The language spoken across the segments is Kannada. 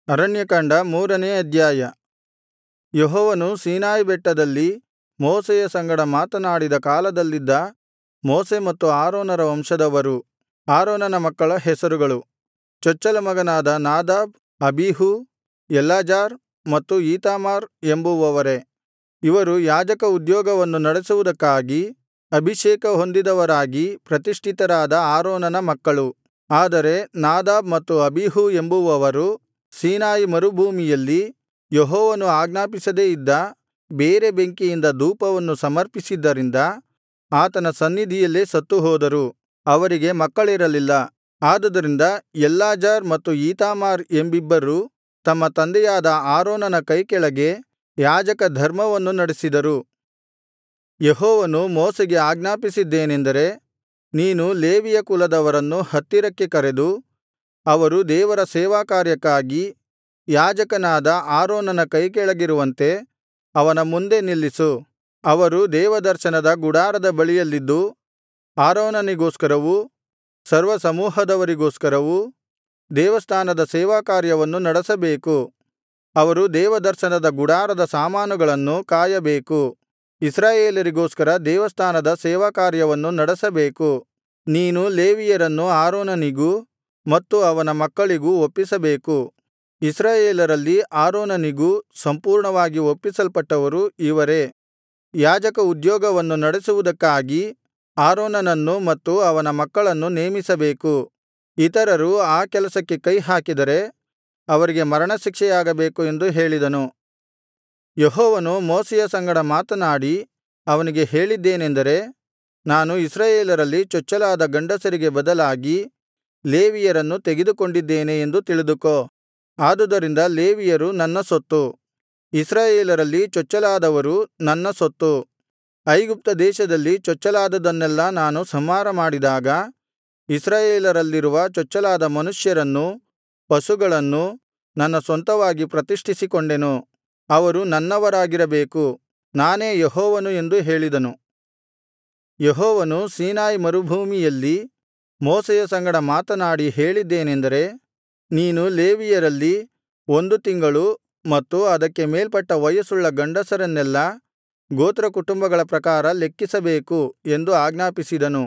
ಅರಣ್ಯಕಾಂಡ ಮೂರನೇ ಅಧ್ಯಾಯ ಯೆಹೋವನು ಸೀನಾಯಿ ಬೆಟ್ಟದಲ್ಲಿ ಮೋಶೆಯ ಸಂಗಡ ಮಾತನಾಡಿದ ಕಾಲದಲ್ಲಿದ್ದ ಮೋಶೆ ಮತ್ತು ಆರೋನರ ವಂಶದವರು ಆರೋನನ ಮಕ್ಕಳ ಹೆಸರುಗಳು ಚೊಚ್ಚಲ ಮಗನಾದ ನಾದಾಬ್ ಅಬೀಹೂ ಎಲ್ಲಾಜಾರ್ ಮತ್ತು ಈತಾಮಾರ್ ಎಂಬುವವರೇ ಇವರು ಯಾಜಕ ಉದ್ಯೋಗವನ್ನು ನಡೆಸುವುದಕ್ಕಾಗಿ ಅಭಿಷೇಕ ಹೊಂದಿದವರಾಗಿ ಪ್ರತಿಷ್ಠಿತರಾದ ಆರೋನನ ಮಕ್ಕಳು ಆದರೆ ನಾದಾಬ್ ಮತ್ತು ಅಬೀಹೂ ಎಂಬುವವರು ಸೀನಾಯಿ ಮರುಭೂಮಿಯಲ್ಲಿ ಯೆಹೋವನು ಆಜ್ಞಾಪಿಸದೆ ಇದ್ದ ಬೇರೆ ಬೆಂಕಿಯಿಂದ ಧೂಪವನ್ನು ಸಮರ್ಪಿಸಿದ್ದರಿಂದ ಆತನ ಸನ್ನಿಧಿಯಲ್ಲೇ ಸತ್ತುಹೋದರು ಅವರಿಗೆ ಮಕ್ಕಳಿರಲಿಲ್ಲ ಆದುದರಿಂದ ಎಲ್ಲಾಜಾರ್ ಮತ್ತು ಈತಾಮಾರ್ ಎಂಬಿಬ್ಬರು ತಮ್ಮ ತಂದೆಯಾದ ಆರೋನನ ಕೈಕೆಳಗೆ ಯಾಜಕ ಧರ್ಮವನ್ನು ನಡೆಸಿದರು ಯೆಹೋವನು ಮೋಶೆಗೆ ಆಜ್ಞಾಪಿಸಿದ್ದೇನೆಂದರೆ ನೀನು ಲೇವಿಯ ಕುಲದವರನ್ನು ಹತ್ತಿರಕ್ಕೆ ಕರೆದು ಅವರು ದೇವರ ಸೇವಾಕಾರ್ಯಕ್ಕಾಗಿ ಯಾಜಕನಾದ ಆರೋನನ ಕೈಕೆಳಗಿರುವಂತೆ ಅವನ ಮುಂದೆ ನಿಲ್ಲಿಸು ಅವರು ದೇವದರ್ಶನದ ಗುಡಾರದ ಬಳಿಯಲ್ಲಿದ್ದು ಆರೋನನಿಗೋಸ್ಕರವೂ ಸರ್ವಸಮೂಹದವರಿಗೋಸ್ಕರವೂ ದೇವಸ್ಥಾನದ ಸೇವಾಕಾರ್ಯವನ್ನು ನಡೆಸಬೇಕು ಅವರು ದೇವದರ್ಶನದ ಗುಡಾರದ ಸಾಮಾನುಗಳನ್ನು ಕಾಯಬೇಕು ಇಸ್ರಾಯೇಲರಿಗೋಸ್ಕರ ದೇವಸ್ಥಾನದ ಸೇವಾಕಾರ್ಯವನ್ನು ನಡೆಸಬೇಕು ನೀನು ಲೇವಿಯರನ್ನು ಆರೋನನಿಗೂ ಮತ್ತು ಅವನ ಮಕ್ಕಳಿಗೂ ಒಪ್ಪಿಸಬೇಕು ಇಸ್ರಾಯೇಲರಲ್ಲಿ ಆರೋನನಿಗೂ ಸಂಪೂರ್ಣವಾಗಿ ಒಪ್ಪಿಸಲ್ಪಟ್ಟವರು ಇವರೇ ಯಾಜಕ ಉದ್ಯೋಗವನ್ನು ನಡೆಸುವುದಕ್ಕಾಗಿ ಆರೋನನನ್ನು ಮತ್ತು ಅವನ ಮಕ್ಕಳನ್ನು ನೇಮಿಸಬೇಕು ಇತರರು ಆ ಕೆಲಸಕ್ಕೆ ಕೈಹಾಕಿದರೆ ಅವರಿಗೆ ಮರಣಶಿಕ್ಷೆಯಾಗಬೇಕು ಎಂದು ಹೇಳಿದನು ಯೆಹೋವನು ಮೋಶೆಯ ಸಂಗಡ ಮಾತನಾಡಿ ಅವನಿಗೆ ಹೇಳಿದ್ದೇನೆಂದರೆ ನಾನು ಇಸ್ರಾಯೇಲರಲ್ಲಿ ಚೊಚ್ಚಲಾದ ಗಂಡಸರಿಗೆ ಬದಲಾಗಿ ಲೇವಿಯರನ್ನು ತೆಗೆದುಕೊಂಡಿದ್ದೇನೆ ಎಂದು ತಿಳಿದುಕೋ ಆದುದರಿಂದ ಲೇವಿಯರು ನನ್ನ ಸೊತ್ತು ಇಸ್ರಾಯೇಲರಲ್ಲಿ ಚೊಚ್ಚಲಾದವರು ನನ್ನ ಸೊತ್ತು ಐಗುಪ್ತ ದೇಶದಲ್ಲಿ ಚೊಚ್ಚಲಾದದ್ದನ್ನೆಲ್ಲಾ ನಾನು ಸಂಹಾರ ಮಾಡಿದಾಗ ಇಸ್ರಾಯೇಲರಲ್ಲಿರುವ ಚೊಚ್ಚಲಾದ ಮನುಷ್ಯರನ್ನೂ ಪಶುಗಳನ್ನೂ ನನ್ನ ಸ್ವಂತವಾಗಿ ಪ್ರತಿಷ್ಠಿಸಿಕೊಂಡೆನು ಅವರು ನನ್ನವರಾಗಿರಬೇಕು ನಾನೇ ಯೆಹೋವನು ಎಂದು ಹೇಳಿದನು ಯೆಹೋವನು ಸೀನಾಯಿ ಮರುಭೂಮಿಯಲ್ಲಿ ಮೋಶೆಯ ಸಂಗಡ ಮಾತನಾಡಿ ಹೇಳಿದ್ದೇನೆಂದರೆ ನೀನು ಲೇವಿಯರಲ್ಲಿ ಒಂದು ತಿಂಗಳು ಮತ್ತು ಅದಕ್ಕೆ ಮೇಲ್ಪಟ್ಟ ವಯಸ್ಸುಳ್ಳ ಗಂಡಸರನ್ನೆಲ್ಲಾ ಗೋತ್ರಕುಟುಂಬಗಳ ಪ್ರಕಾರ ಲೆಕ್ಕಿಸಬೇಕು ಎಂದು ಆಜ್ಞಾಪಿಸಿದನು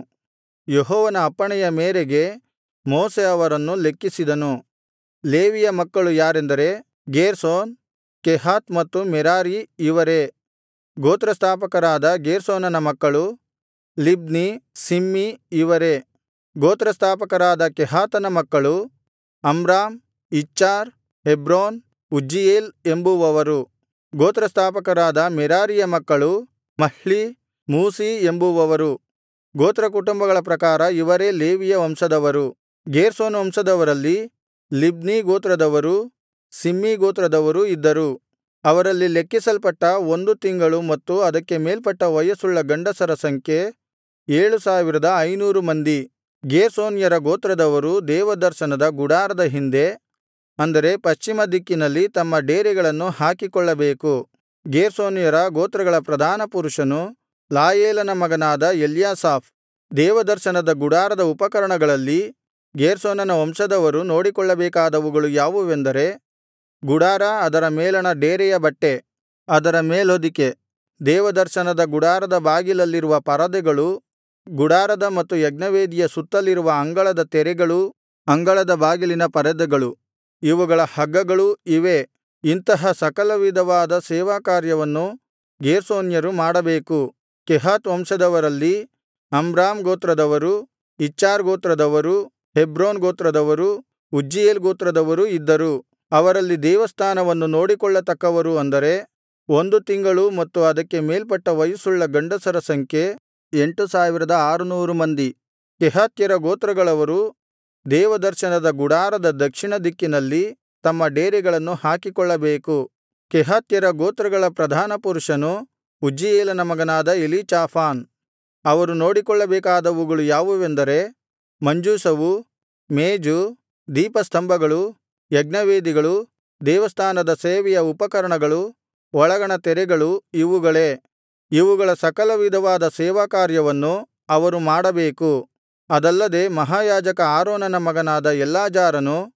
ಯೆಹೋವನ ಅಪ್ಪಣೆಯ ಮೇರೆಗೆ ಮೋಶೆ ಅವರನ್ನು ಲೆಕ್ಕಿಸಿದನು ಲೇವಿಯ ಮಕ್ಕಳು ಯಾರೆಂದರೆ ಗೇರ್ಷೋನ್ ಕೆಹಾತ್ ಮತ್ತು ಮೆರಾರಿ ಇವರೇ ಗೋತ್ರಸ್ಥಾಪಕರಾದ ಗೇರ್ಷೋನನ ಮಕ್ಕಳು ಲಿಬ್ನಿ ಶಿಮ್ಮಿ ಇವರೇ ಗೋತ್ರಸ್ಥಾಪಕರಾದ ಕೆಹಾತನ ಮಕ್ಕಳು ಅಮ್ರಾಮ್ ಇಚ್ಹಾರ್ ಹೆಬ್ರೋನ್ ಉಜ್ಜೀಯೇಲ್ ಎಂಬುವವರು ಗೋತ್ರಸ್ಥಾಪಕರಾದ ಮೆರಾರಿಯ ಮಕ್ಕಳು ಮಹ್ಲಿ ಮೂಷೀ ಎಂಬುವವರು ಗೋತ್ರಕುಟುಂಬಗಳ ಪ್ರಕಾರ ಇವರೇ ಲೇವಿಯ ವಂಶದವರು ಗೇರ್ಷೋನ್ ವಂಶದವರಲ್ಲಿ ಲಿಬ್ನೀ ಗೋತ್ರದವರೂ ಶಿಮ್ಮೀ ಗೋತ್ರದವರೂ ಇದ್ದರು ಅವರಲ್ಲಿ ಲೆಕ್ಕಿಸಲ್ಪಟ್ಟ ಒಂದು ತಿಂಗಳು ಮತ್ತು ಅದಕ್ಕೆ ಮೇಲ್ಪಟ್ಟ ವಯಸ್ಸುಳ್ಳ ಗಂಡಸರ ಸಂಖ್ಯೆ ಏಳು ಸಾವಿರದ ಐನೂರು ಮಂದಿ ಗೇರ್ಷೋನ್ಯರ ಗೋತ್ರದವರು ದೇವದರ್ಶನದ ಗುಡಾರದ ಹಿಂದೆ ಅಂದರೆ ಪಶ್ಚಿಮ ದಿಕ್ಕಿನಲ್ಲಿ ತಮ್ಮ ಡೇರೆಗಳನ್ನು ಹಾಕಿಕೊಳ್ಳಬೇಕು ಗೇರ್ಷೋನ್ಯರ ಗೋತ್ರಗಳ ಪ್ರಧಾನ ಪುರುಷನು ಲಾಯೇಲನ ಮಗನಾದ ಎಲ್ಯಾಸಾಫ್ ದೇವದರ್ಶನದ ಗುಡಾರದ ಉಪಕರಣಗಳಲ್ಲಿ ಗೇರ್ಷೋನನ ವಂಶದವರು ನೋಡಿಕೊಳ್ಳಬೇಕಾದವುಗಳು ಯಾವುವೆಂದರೆ ಗುಡಾರ ಅದರ ಮೇಲಣ ಡೇರೆಯ ಬಟ್ಟೆ ಅದರ ಮೇಲ್ಹೊದಿಕೆ ದೇವದರ್ಶನದ ಗುಡಾರದ ಬಾಗಿಲಲ್ಲಿರುವ ಪರದೆಗಳು ಗುಡಾರದ ಮತ್ತು ಯಜ್ಞವೇದಿಯ ಸುತ್ತಲಿರುವ ಅಂಗಳದ ತೆರೆಗಳೂ ಅಂಗಳದ ಬಾಗಿಲಿನ ಪರದೆಗಳು ಇವುಗಳ ಹಗ್ಗಗಳೂ ಇವೇ ಇಂತಹ ಸಕಲ ವಿಧವಾದ ಸೇವಾಕಾರ್ಯವನ್ನು ಗೇರ್ಷೋನ್ಯರು ಮಾಡಬೇಕು ಕೆಹಾತ್ ವಂಶದವರಲ್ಲಿ ಅಮ್ರಾಮ್ ಗೋತ್ರದವರು ಇಚ್ಹಾರ್ ಗೋತ್ರದವರು ಹೆಬ್ರೋನ್ ಗೋತ್ರದವರು ಉಜ್ಜೀಯೇಲ್ ಗೋತ್ರದವರೂ ಇದ್ದರು ಅವರಲ್ಲಿ ದೇವಸ್ಥಾನವನ್ನು ನೋಡಿಕೊಳ್ಳತಕ್ಕವರು ಅಂದರೆ ಒಂದು ತಿಂಗಳು ಮತ್ತು ಅದಕ್ಕೆ ಮೇಲ್ಪಟ್ಟ ವಯಸ್ಸುಳ್ಳ ಗಂಡಸರ ಸಂಖ್ಯೆ ಎಂಟು ಸಾವಿರದ ಆರುನೂರು ಮಂದಿ ಕೆಹಾತ್ಯರ ಗೋತ್ರಗಳವರು ದೇವದರ್ಶನದ ಗುಡಾರದ ದಕ್ಷಿಣ ದಿಕ್ಕಿನಲ್ಲಿ ತಮ್ಮ ಡೇರೆಗಳನ್ನು ಹಾಕಿಕೊಳ್ಳಬೇಕು ಕೆಹಾತ್ಯರ ಗೋತ್ರಗಳ ಪ್ರಧಾನ ಪುರುಷನು ಉಜ್ಜೀಯೇಲನ ಮಗನಾದ ಎಲೀಚಾಫಾನ್ ಅವರು ನೋಡಿಕೊಳ್ಳಬೇಕಾದವುಗಳು ಯಾವುವೆಂದರೆ ಮಂಜೂಷವು ಮೇಜು ದೀಪಸ್ತಂಭಗಳು ಯಜ್ಞವೇದಿಗಳು ದೇವಸ್ಥಾನದ ಸೇವೆಯ ಉಪಕರಣಗಳು ಒಳಗಣ ತೆರೆಗಳು ಇವುಗಳೇ ಇವುಗಳ ಸಕಲ ವಿಧವಾದ ಸೇವಾಕಾರ್ಯವನ್ನು ಅವರು ಮಾಡಬೇಕು ಅದಲ್ಲದೆ ಮಹಾಯಾಜಕ ಆರೋನನ ಮಗನಾದ ಎಲ್ಲಾಜಾರನು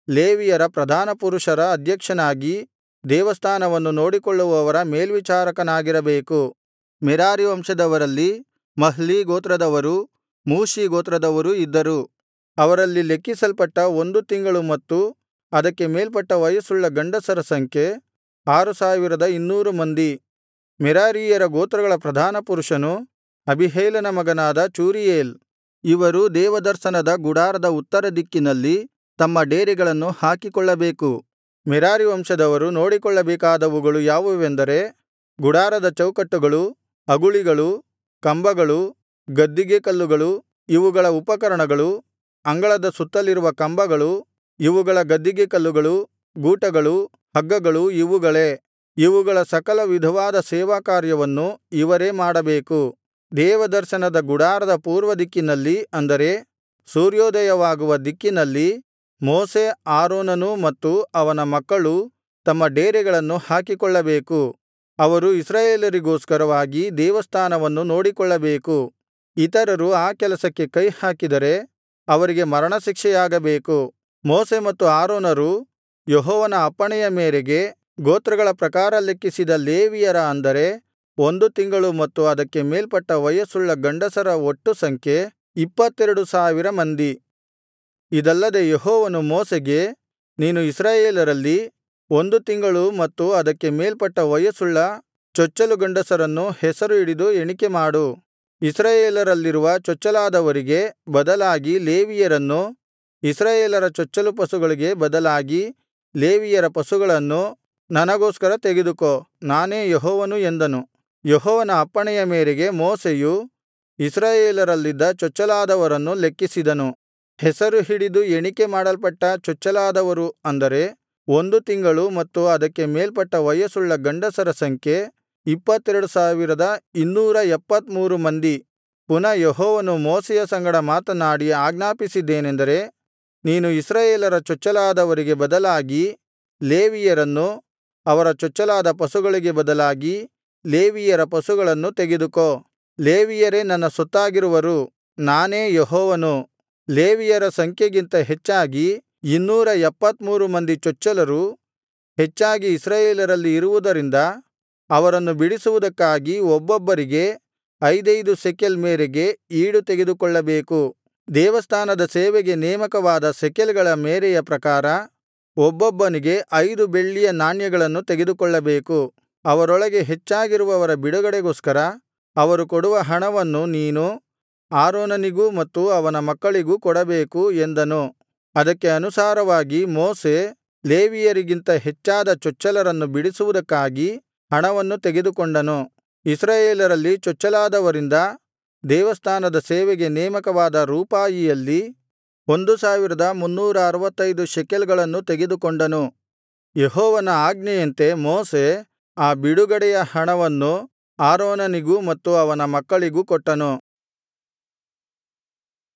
ಲೇವಿಯರ ಪ್ರಧಾನಪುರುಷರ ಅಧ್ಯಕ್ಷನಾಗಿ ದೇವಸ್ಥಾನವನ್ನು ನೋಡಿಕೊಳ್ಳುವವರ ಮೇಲ್ವಿಚಾರಕನಾಗಿರಬೇಕು ಮೆರಾರಿ ವಂಶದವರಲ್ಲಿ ಮಹ್ಲೀ ಗೋತ್ರದವರೂ ಮೂಷೀ ಗೋತ್ರದವರೂ ಇದ್ದರು ಅವರಲ್ಲಿ ಲೆಕ್ಕಿಸಲ್ಪಟ್ಟ ಒಂದು ತಿಂಗಳು ಮತ್ತು ಅದಕ್ಕೆ ಮೇಲ್ಪಟ್ಟ ವಯಸ್ಸುಳ್ಳ ಗಂಡಸರ ಸಂಖ್ಯೆ ಆರು ಸಾವಿರದ ಇನ್ನೂರು ಮಂದಿ ಮೆರಾರೀಯರ ಗೋತ್ರಗಳ ಪ್ರಧಾನಪುರುಷನು ಅಬೀಹೈಲನ ಮಗನಾದ ಚೂರೀಯೇಲ್ ಇವರು ದೇವದರ್ಶನದ ಗುಡಾರದ ಉತ್ತರ ದಿಕ್ಕಿನಲ್ಲಿ ತಮ್ಮ ಡೇರೆಗಳನ್ನು ಹಾಕಿಕೊಳ್ಳಬೇಕು ಮೆರಾರಿ ವಂಶದವರು ನೋಡಿಕೊಳ್ಳಬೇಕಾದವುಗಳು ಯಾವುವೆಂದರೆ ಗುಡಾರದ ಚೌಕಟ್ಟುಗಳು ಅಗುಳಿಗಳು ಕಂಬಗಳು ಗದ್ದಿಗೆ ಕಲ್ಲುಗಳು ಇವುಗಳ ಉಪಕರಣಗಳು ಅಂಗಳದ ಸುತ್ತಲಿರುವ ಕಂಬಗಳು ಇವುಗಳ ಗದ್ದಿಗೆ ಕಲ್ಲುಗಳು ಗೂಟಗಳು ಹಗ್ಗಗಳು ಇವುಗಳೇ ಇವುಗಳ ಸಕಲ ವಿಧವಾದ ಸೇವಾಕಾರ್ಯವನ್ನು ಇವರೇ ಮಾಡಬೇಕು ದೇವದರ್ಶನದ ಗುಡಾರದ ಪೂರ್ವದಿಕ್ಕಿನಲ್ಲಿ ಅಂದರೆ ಸೂರ್ಯೋದಯವಾಗುವ ದಿಕ್ಕಿನಲ್ಲಿ ಮೋಶೆ ಆರೋನನೂ ಮತ್ತು ಅವನ ಮಕ್ಕಳೂ ತಮ್ಮ ಡೇರೆಗಳನ್ನು ಹಾಕಿಕೊಳ್ಳಬೇಕು ಅವರು ಇಸ್ರಾಯೇಲರಿಗೋಸ್ಕರವಾಗಿ ದೇವಸ್ಥಾನವನ್ನು ನೋಡಿಕೊಳ್ಳಬೇಕು ಇತರರು ಆ ಕೆಲಸಕ್ಕೆ ಕೈಹಾಕಿದರೆ ಅವರಿಗೆ ಮರಣಶಿಕ್ಷೆಯಾಗಬೇಕು ಮೋಶೆ ಮತ್ತು ಆರೋನರು ಯೆಹೋವನ ಅಪ್ಪಣೆಯ ಮೇರೆಗೆ ಗೋತ್ರಗಳ ಪ್ರಕಾರ ಲೆಕ್ಕಿಸಿದ ಲೇವಿಯರ ಅಂದರೆ ಒಂದು ತಿಂಗಳು ಮತ್ತು ಅದಕ್ಕೆ ಮೇಲ್ಪಟ್ಟ ವಯಸ್ಸುಳ್ಳ ಗಂಡಸರ ಒಟ್ಟು ಸಂಖ್ಯೆ ಇಪ್ಪತ್ತೆರಡು ಸಾವಿರ ಮಂದಿ ಇದಲ್ಲದೆ ಯೆಹೋವನು ಮೋಶೆಗೆ ನೀನು ಇಸ್ರಾಯೇಲರಲ್ಲಿ ಒಂದು ತಿಂಗಳು ಮತ್ತು ಅದಕ್ಕೆ ಮೇಲ್ಪಟ್ಟ ವಯಸ್ಸುಳ್ಳ ಚೊಚ್ಚಲು ಗಂಡಸರನ್ನು ಹೆಸರು ಹಿಡಿದು ಎಣಿಕೆ ಮಾಡು ಇಸ್ರಾಯೇಲರಲ್ಲಿರುವ ಚೊಚ್ಚಲಾದವರಿಗೆ ಬದಲಾಗಿ ಲೇವಿಯರನ್ನು ಇಸ್ರಾಯೇಲರ ಚೊಚ್ಚಲು ಪಶುಗಳಿಗೆ ಬದಲಾಗಿ ಲೇವಿಯರ ಪಶುಗಳನ್ನು ನನಗೋಸ್ಕರ ತೆಗೆದುಕೋ ನಾನೇ ಯೆಹೋವನು ಎಂದನು ಯೆಹೋವನ ಅಪ್ಪಣೆಯ ಮೇರೆಗೆ ಮೋಶೆಯು ಇಸ್ರಾಯೇಲರಲ್ಲಿದ್ದ ಚೊಚ್ಚಲಾದವರನ್ನು ಲೆಕ್ಕಿಸಿದನು ಹೆಸರು ಹಿಡಿದು ಎಣಿಕೆ ಮಾಡಲ್ಪಟ್ಟ ಚೊಚ್ಚಲಾದವರು ಅಂದರೆ ಒಂದು ತಿಂಗಳು ಮತ್ತು ಅದಕ್ಕೆ ಮೇಲ್ಪಟ್ಟ ವಯಸ್ಸುಳ್ಳ ಗಂಡಸರ ಸಂಖ್ಯೆ ಇಪ್ಪತ್ತೆರಡು ಸಾವಿರದ ಇನ್ನೂರ ಎಪ್ಪತ್ಮೂರು ಮಂದಿ ಪುನಃ ಯೆಹೋವನು ಮೋಶೆಯ ಸಂಗಡ ಮಾತನಾಡಿ ಆಜ್ಞಾಪಿಸಿದ್ದೇನೆಂದರೆ ನೀನು ಇಸ್ರಾಯೇಲರ ಚೊಚ್ಚಲಾದವರಿಗೆ ಬದಲಾಗಿ ಲೇವಿಯರನ್ನು ಅವರ ಚೊಚ್ಚಲಾದ ಪಶುಗಳಿಗೆ ಬದಲಾಗಿ ಲೇವಿಯರ ಪಶುಗಳನ್ನು ತೆಗೆದುಕೋ ಲೇವಿಯರೇ ನನ್ನ ಸೊತ್ತಾಗಿರುವರು ನಾನೇ ಯೆಹೋವನು ಲೇವಿಯರ ಸಂಖ್ಯೆಗಿಂತ ಹೆಚ್ಚಾಗಿ ಇನ್ನೂರ ಎಪ್ಪತ್ಮೂರು ಮಂದಿ ಚೊಚ್ಚಲರು ಹೆಚ್ಚಾಗಿ ಇಸ್ರಾಯೇಲರಲ್ಲಿ ಇರುವುದರಿಂದ ಅವರನ್ನು ಬಿಡಿಸುವುದಕ್ಕಾಗಿ ಒಬ್ಬೊಬ್ಬರಿಗೆ ಐದೈದು ಶೆಕೆಲ್ ಮೇರೆಗೆ ಈಡು ತೆಗೆದುಕೊಳ್ಳಬೇಕು ದೇವಸ್ಥಾನದ ಸೇವೆಗೆ ನೇಮಕವಾದ ಶೆಕೆಲ್ಗಳ ಮೇರೆಯ ಪ್ರಕಾರ ಒಬ್ಬೊಬ್ಬನಿಗೆ ಐದು ಬೆಳ್ಳಿಯ ನಾಣ್ಯಗಳನ್ನು ತೆಗೆದುಕೊಳ್ಳಬೇಕು ಅವರೊಳಗೆ ಹೆಚ್ಚಾಗಿರುವವರ ಬಿಡುಗಡೆಗೋಸ್ಕರ ಅವರು ಕೊಡುವ ಹಣವನ್ನು ನೀನು ಆರೋನನಿಗೂ ಮತ್ತು ಅವನ ಮಕ್ಕಳಿಗೂ ಕೊಡಬೇಕು ಎಂದನು ಅದಕ್ಕೆ ಅನುಸಾರವಾಗಿ ಮೋಶೆ ಲೇವಿಯರಿಗಿಂತ ಹೆಚ್ಚಾದ ಚೊಚ್ಚಲರನ್ನು ಬಿಡಿಸುವುದಕ್ಕಾಗಿ ಹಣವನ್ನು ತೆಗೆದುಕೊಂಡನು ಇಸ್ರಾಯೇಲರಲ್ಲಿ ಚೊಚ್ಚಲಾದವರಿಂದ ದೇವಸ್ಥಾನದ ಸೇವೆಗೆ ನೇಮಕವಾದ ರೂಪಾಯಿಯಲ್ಲಿ ಒಂದು ಸಾವಿರದ ಮುನ್ನೂರ ಅರವತ್ತೈದು ಶೆಕೆಲ್ಗಳನ್ನು ತೆಗೆದುಕೊಂಡನು ಯೆಹೋವನ ಆಜ್ಞೆಯಂತೆ ಮೋಶೆ ಆ ಬಿಡುಗಡೆಯ ಹಣವನ್ನು ಆರೋನನಿಗೂ ಮತ್ತು ಅವನ ಮಕ್ಕಳಿಗೂ ಕೊಟ್ಟನು